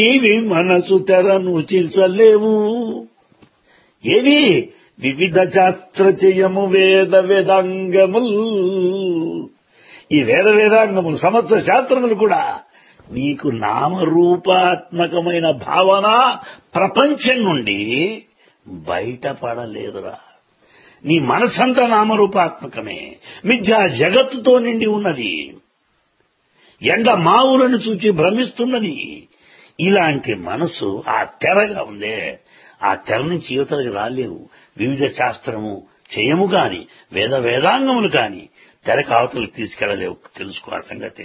ఇవి మనసు తెరను చీల్చలేవు ఏవి వివిధ శాస్త్రచయము వేద వేదాంగముల్ ఈ వేద వేదాంగములు సమస్త శాస్త్రములు కూడా నీకు నామరూపాత్మకమైన భావన ప్రపంచం నుండి బయటపడలేదురా నీ మనసంతా నామరూపాత్మకమే మిథ్యా జగత్తుతో నిండి ఉన్నది ఎండ మావులను చూచి భ్రమిస్తున్నది ఇలాంటి మనసు ఆ తెరగా ఉందే ఆ తెర నుంచి యువతలకు రాలేవు వివిధ శాస్త్రము చేయము కాని వేద వేదాంగములు కాని తెరకు అవతలకు తీసుకెళ్లలేవు తెలుసుకో ఆ సంగతి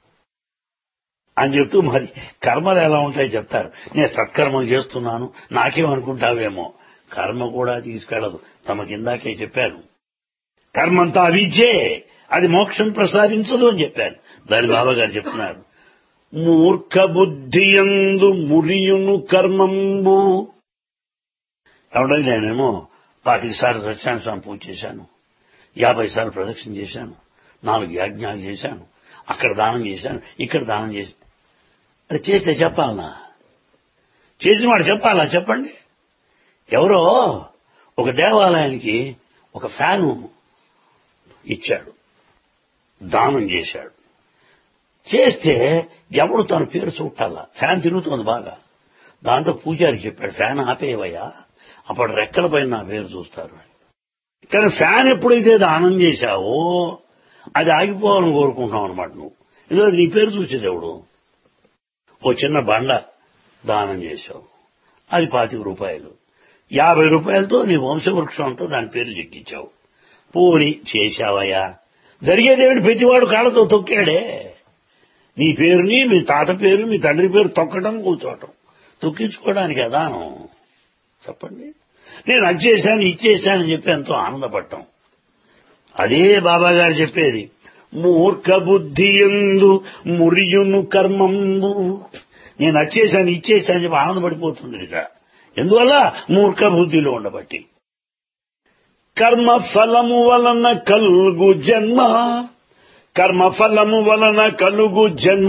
అని చెప్తూ మరి కర్మలు ఎలా ఉంటాయి చెప్తారు నేను సత్కర్మలు చేస్తున్నాను నాకేమనుకుంటావేమో కర్మ కూడా తీసుకెళ్లదు తమకి ఇందాకే చెప్పాను కర్మంతా అవిద్యే అది మోక్షం ప్రసాదించదు అని చెప్పాను దాని బాబా గారు చెప్తున్నారు మూర్ఖ బుద్ధియందు మురియును కర్మంబు కాబట్టి నేనేమో పాతిక సార్లు సత్యాన్ని స్వామి పూజ చేశాను యాభై సార్లు ప్రదక్షిణ చేశాను నాలుగు యాజ్ఞాలు చేశాను అక్కడ దానం చేశాను ఇక్కడ దానం చేశాను అది చేస్తే చెప్పాలనా చేసిన వాడు చెప్పాలా చెప్పండి ఎవరో ఒక దేవాలయానికి ఒక ఫ్యాను ఇచ్చాడు దానం చేశాడు చేస్తే ఎవడు తన పేరు చూడాల ఫ్యాన్ తిరుగుతోంది బాగా దాంతో పూజారి చెప్పాడు ఫ్యాన్ ఆపేవయ్యా అప్పుడు రెక్కల పైన నా పేరు చూస్తారు కానీ ఫ్యాన్ ఎప్పుడైతే దానం చేశావో అది ఆగిపోవాలని కోరుకుంటున్నావు అనమాట నువ్వు ఎందుకంటే నీ పేరు చూసేది ఎవడు ఓ చిన్న బండ దానం చేశావు అది పాతిక రూపాయలు యాభై రూపాయలతో నీ వంశవృక్షం అంతా దాని పేరు చెక్కించావు పోని చేశావయ్యా జరిగేదేమిటి ప్రతివాడు కాళ్ళతో తొక్కాడే నీ పేరుని మీ తాత పేరు మీ తండ్రి పేరు తొక్కడం కూర్చోవటం తొక్కించుకోవడానికి అదానం చెప్పండి నేను అది చేశాను ఇచ్చేశానని చెప్పి ఎంతో ఆనందపడటం అదే బాబా గారు చెప్పేది మూర్ఖ బుద్ధి ఎందు మురియును కర్మంబు నేను వచ్చేసాను ఇచ్చేసాను చెప్పి ఆనందపడిపోతుంది ఇక ఎందువల్ల మూర్ఖ బుద్ధిలో ఉండబట్టి కర్మ ఫలము వలన కలుగు జన్మ కర్మ ఫలము వలన కలుగు జన్మ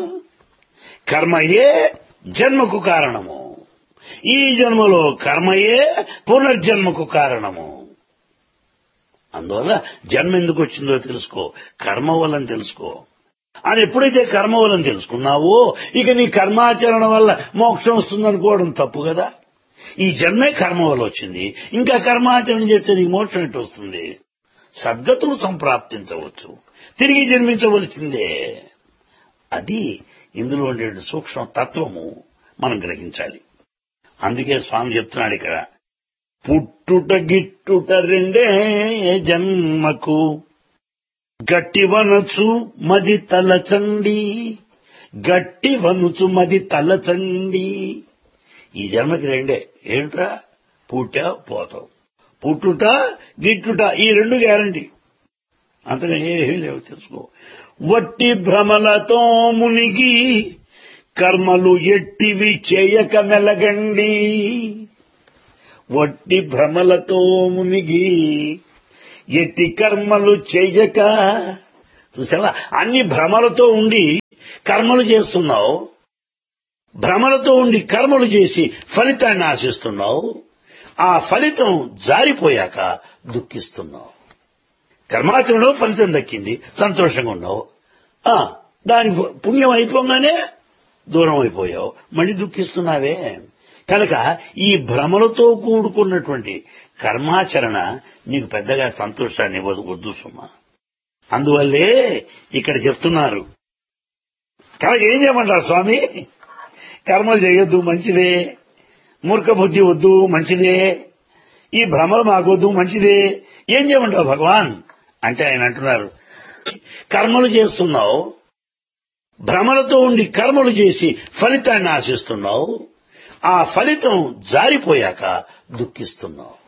కర్మయే జన్మకు కారణము ఈ జన్మలో కర్మయే పునర్జన్మకు కారణము అందువల్ల జన్మ ఎందుకు వచ్చిందో తెలుసుకో కర్మ వలన తెలుసుకో అని ఎప్పుడైతే కర్మ వలన తెలుసుకున్నావో ఇక నీ కర్మాచరణ వల్ల మోక్షం వస్తుందనుకోవడం తప్పు కదా ఈ జన్మే కర్మ వల్ల వచ్చింది ఇంకా కర్మాచరణ చేస్తే నీకు మోక్షం ఎట్టు వస్తుంది సద్గతులు సంప్రాప్తించవచ్చు తిరిగి జన్మించవలసిందే అది ఇందులో ఉండే సూక్ష్మ తత్వము మనం గ్రహించాలి అందుకే స్వామి చెప్తున్నాడు ఇక్కడ పుట్టుట గిట్టుట రెండే జన్మకు గట్టి వనచు మది తలచండి గట్టి వనుచు మది తలచండి ఈ జన్మకి రెండే ఏంట్రా పుట్టా పోతావు పుట్టుట గిట్టుట ఈ రెండు గ్యారంటీ అంతగా ఏమీ లేవు తెలుసుకో వట్టి భ్రమలతో మునిగి కర్మలు ఎట్టివి చేయక మెలగండి వట్టి భ్రమలతో మునిగి ఎట్టి కర్మలు చెయ్యక చూసావా అన్ని భ్రమలతో ఉండి కర్మలు చేస్తున్నావు భ్రమలతో ఉండి కర్మలు చేసి ఫలితాన్ని ఆశిస్తున్నావు ఆ ఫలితం జారిపోయాక దుఃఖిస్తున్నావు కర్మాచరణలో ఫలితం దక్కింది సంతోషంగా ఉన్నావు ఆ దాని పుణ్యం అయిపోగానే దూరం అయిపోయావు మళ్ళీ దుఃఖిస్తున్నావే కనుక ఈ భ్రమలతో కూడుకున్నటువంటి కర్మాచరణ నీకు పెద్దగా సంతోషాన్ని ఇవ్వదు వద్దు సుమా అందువల్లే ఇక్కడ చెప్తున్నారు కనుక ఏం చేయమంటారు స్వామి కర్మలు చేయొద్దు మంచిదే మూర్ఖ బుద్ధి వద్దు మంచిదే ఈ భ్రమలు మాకొద్దు మంచిదే ఏం చేయమంటావు భగవాన్ అంటే ఆయన అంటున్నారు కర్మలు చేస్తున్నావు భ్రమలతో ఉండి కర్మలు చేసి ఫలితాన్ని ఆశిస్తున్నావు ఆ ఫలితం జారిపోయాక దుఃఖిస్తున్నావు